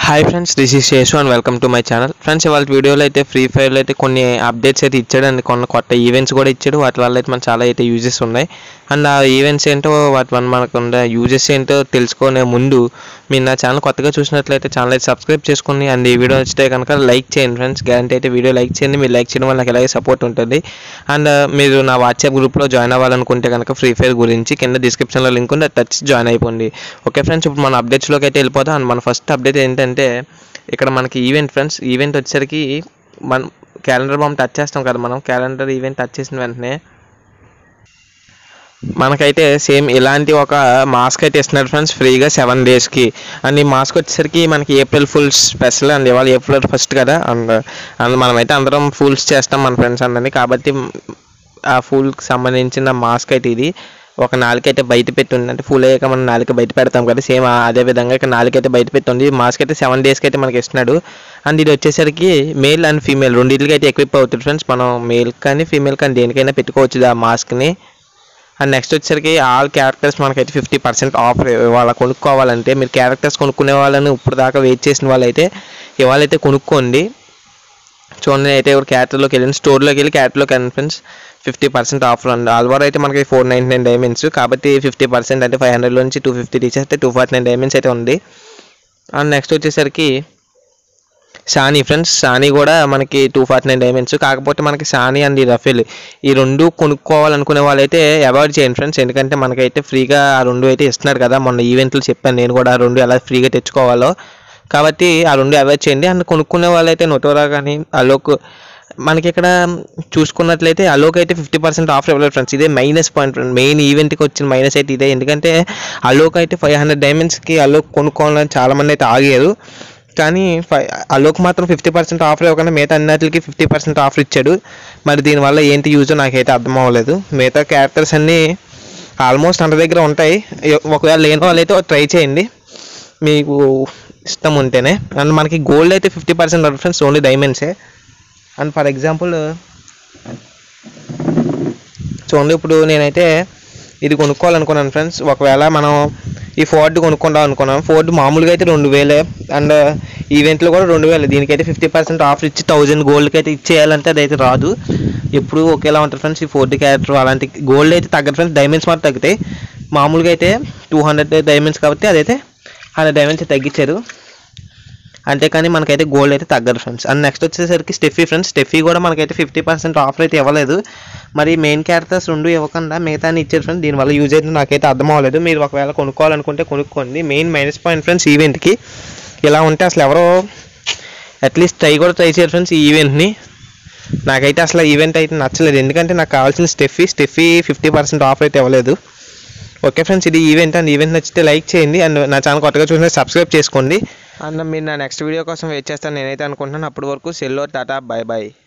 hi friends this is Seshu and welcome to my channel friends ఇవాళ వీడియోలో అయితే free ఫైర్లో అయితే కొన్ని అప్డేట్స్ అయితే ఇచ్చాడు అండ్ కొన్ని కొత్త ఈవెంట్స్ కూడా ఇచ్చాడు వాటి వల్ల అయితే మనకు చాలా అయితే యూజెస్ ఉన్నాయి అండ్ ఆ ఈవెంట్స్ ఏంటో వాటి వల్ల మనకు ఉండే యూజెస్ ఏంటో తెలుసుకునే ముందు మీరు నా ఛానల్ కొత్తగా చూసినట్లయితే ఛానల్ అయితే సబ్స్క్రైబ్ చేసుకోండి అండ్ ఈ వీడియో నచ్చితే కనుక లైక్ చేయండి ఫ్రెండ్స్ గ్యారంటీ అయితే వీడియో లైక్ చేయండి మీరు లైక్ చేయడం వల్ల నాకు ఎలాగే సపోర్ట్ ఉంటుంది అండ్ మీరు నా వాట్సాప్ గ్రూప్లో జాయిన్ అవ్వాలనుకుంటే కనుక ఫ్రీ ఫైర్ గురించి కింద డిస్క్రిప్షన్లో లింక్ ఉంది అది టచ్ జాయిన్ అయిపోండి ఓకే ఫ్రెండ్స్ ఇప్పుడు మన అప్డేట్స్లోకి అయితే వెళ్ళిపోతాం అండ్ మన ఫస్ట్ అప్డేట్ ఏంటంటే ఇక్కడ మనకి ఈవెంట్ ఫ్రెండ్స్ ఈవెంట్ వచ్చేసరికి మనం క్యాలెండర్ బాంబ్ టచ్ చేస్తాం కదా మనం క్యాలెండర్ ఈవెంట్ టచ్ చేసిన వెంటనే మనకైతే సేమ్ ఇలాంటి ఒక మాస్క్ అయితే ఇస్తున్నాడు ఫ్రెండ్స్ ఫ్రీగా సెవెన్ డేస్కి అండ్ ఈ మాస్క్ వచ్చేసరికి మనకి ఏప్రిల్ ఫుల్స్ స్పెషల్ అండ్ ఇవాళ ఏప్రిల్ ఫస్ట్ కదా అండ్ అండ్ మనమైతే అందరం ఫుల్స్ చేస్తాం మన ఫ్రెండ్స్ అందరినీ కాబట్టి ఆ ఫుల్కి సంబంధించిన మాస్క్ అయితే ఇది ఒక నాలుక అయితే బయట పెట్టి ఉంది అంటే ఫుల్ అయ్యాక మనం నాలుక బయట పెడతాం కదా సేమ్ అదే విధంగా ఇక్కడ నాలుక అయితే బయట పెట్టి ఉంది మాస్క్ అయితే సెవెన్ డేస్కి అయితే మనకి ఇస్తున్నాడు అండ్ ఇది వచ్చేసరికి మేల్ అండ్ ఫీమేల్ రెండింటికి అయితే ఎక్విప్ అవుతుంది ఫ్రెండ్స్ మనం మేల్ కానీ ఫీమేల్ కానీ దేనికైనా పెట్టుకోవచ్చు ఆ మాస్క్ని అండ్ నెక్స్ట్ వచ్చేసరికి ఆల్ క్యారెక్టర్స్ మనకైతే ఫిఫ్టీ పర్సెంట్ ఆఫర్ ఇవాళ కొనుక్కోవాలంటే మీరు క్యారెక్టర్స్ కొనుక్కునే వాళ్ళని ఇప్పుడు దాకా వెయిట్ చేసిన వాళ్ళైతే ఇవాళ అయితే కొనుక్కోండి చూడండి అయితే ఇప్పుడు క్యారెక్టర్లోకి వెళ్ళింది స్టోర్లోకి వెళ్ళి క్యారెక్టర్లోకి వెళ్ళిన ఫ్రెండ్స్ ఫిఫ్టీ పర్సెంట్ ఆఫర్ ఉంది ఆల్వార్ అయితే మనకి ఫోర్ నైంటీ నైన్ డైమండ్స్ కాబట్టి ఫిఫ్టీ పర్సెంట్ అంటే ఫైవ్ హండ్రెడ్ నుంచి టూ ఫిఫ్టీ తీసేస్తే టూ ఫార్టీ నైన్ డైమండ్స్ అయితే ఉంది అండ్ నెక్స్ట్ వచ్చేసరికి సానీ ఫ్రెండ్స్ సానీ కూడా మనకి టూ ఫార్టీ నైన్ డైమండ్స్ కాకపోతే మనకి సానీ అండ్ ఈ రఫేల్ ఈ రెండు కొనుక్కోవాలనుకునే వాళ్ళైతే అవాయిడ్ చేయండి ఫ్రెండ్స్ ఎందుకంటే మనకైతే ఫ్రీగా ఆ రెండు అయితే ఇస్తున్నారు కదా మొన్న ఈవెంట్లు చెప్పాను నేను కూడా ఆ రెండు ఎలా ఫ్రీగా తెచ్చుకోవాలో కాబట్టి ఆ రెండు అవాయిడ్ చేయండి అండ్ కొనుక్కునే వాళ్ళైతే నొటోరా కానీ అలోక్ మనకి ఇక్కడ చూసుకున్నట్లయితే అలోక్ అయితే ఫిఫ్టీ పర్సెంట్ ఆఫర్ ఇవ్వలేదు ఫ్రెండ్స్ ఇదే మైనస్ పాయింట్ ఫ్రెండ్ మెయిన్ ఈవెంట్కి వచ్చిన మైనస్ అయితే ఇదే ఎందుకంటే అలోక్ అయితే ఫైవ్ హండ్రెడ్ డైమండ్స్కి అలోక్ కొనుక్కోవాలని చాలామంది అయితే ఆగారు కానీ ఫై అలోక్ మాత్రం ఫిఫ్టీ పర్సెంట్ ఆఫర్ ఇవ్వకుండా మిగతా అన్నిటికి ఫిఫ్టీ పర్సెంట్ ఆఫర్ ఇచ్చాడు మరి దీనివల్ల ఏంటి యూజ్ నాకైతే అర్థం అవ్వలేదు మిగతా క్యారెక్టర్స్ అన్నీ ఆల్మోస్ట్ అందరి దగ్గర ఉంటాయి ఒకవేళ లేని వాళ్ళైతే ట్రై చేయండి మీకు ఇష్టం ఉంటేనే అండ్ మనకి గోల్డ్ అయితే ఫిఫ్టీ పర్సెంట్ ఫ్రెండ్స్ ఓన్లీ డైమండ్సే అండ్ ఫర్ ఎగ్జాంపుల్ చూడండి ఇప్పుడు నేనైతే ఇది కొనుక్కోవాలనుకున్నాను ఫ్రెండ్స్ ఒకవేళ మనం ఈ ఫోర్డ్ కొనుక్కుందాం అనుకున్నాం ఫోర్డ్ మామూలుగా అయితే రెండు వేలే అండ్ ఈవెంట్లో కూడా రెండు వేలు దీనికైతే ఫిఫ్టీ పర్సెంట్ ఆఫర్ ఇచ్చి థౌజండ్ గోల్డ్కి అయితే ఇచ్చేయాలంటే అదైతే రాదు ఎప్పుడు ఒకేలా ఉంటుంది ఫ్రెండ్స్ ఈ ఫోర్డ్ క్యారెక్టర్ అలాంటి గోల్డ్ అయితే తగ్గదు ఫ్రెండ్స్ డైమండ్స్ మాత్రం తగ్గుతాయి మామూలుగా అయితే టూ హండ్రెడ్ డైమండ్స్ కాబట్టి అదైతే హండ్రెడ్ డైమండ్స్ తగ్గించారు అంతేకాని మనకైతే గోల్డ్ అయితే తగ్గదు ఫ్రెండ్స్ అండ్ నెక్స్ట్ వచ్చేసరికి స్టెఫీ ఫ్రెండ్స్ స్టెఫీ కూడా మనకైతే ఫిఫ్టీ పర్సెంట్ ఆఫర్ అయితే ఇవ్వలేదు మరి మెయిన్ క్యారెక్టర్స్ రెండు ఇవ్వకుండా మిగతా ఇచ్చారు ఫ్రెండ్స్ దీనివల్ల యూజ్ అయితే నాకైతే అర్థం అవ్వలేదు మీరు ఒకవేళ కొనుక్కోవాలనుకుంటే కొనుక్కోండి మెయిన్ మైనస్ పాయింట్ ఫ్రెండ్స్ ఈవెంట్కి ఇలా ఉంటే అసలు ఎవరో అట్లీస్ట్ ట్రై కూడా ట్రై చేయరు ఫ్రెండ్స్ ఈ ఈవెంట్ని నాకైతే అసలు ఈవెంట్ అయితే నచ్చలేదు ఎందుకంటే నాకు కావాల్సిన Steffi Steffi fifty percent offer అయితే ఇవ్వలేదు ఓకే ఫ్రెండ్స్ ఇది ఈవెంట్ అండ్ ఈవెంట్ నచ్చితే లైక్ చేయండి అండ్ నా ఛానల్ కొత్తగా చూసినా సబ్స్క్రైబ్ చేసుకోండి అండ్ మీరు నా నెక్స్ట్ వీడియో కోసం వెయిట్ చేస్తాను నేనైతే అనుకుంటున్నాను అప్పటి వరకు సెల్లో టాటా బాయ్ బాయ్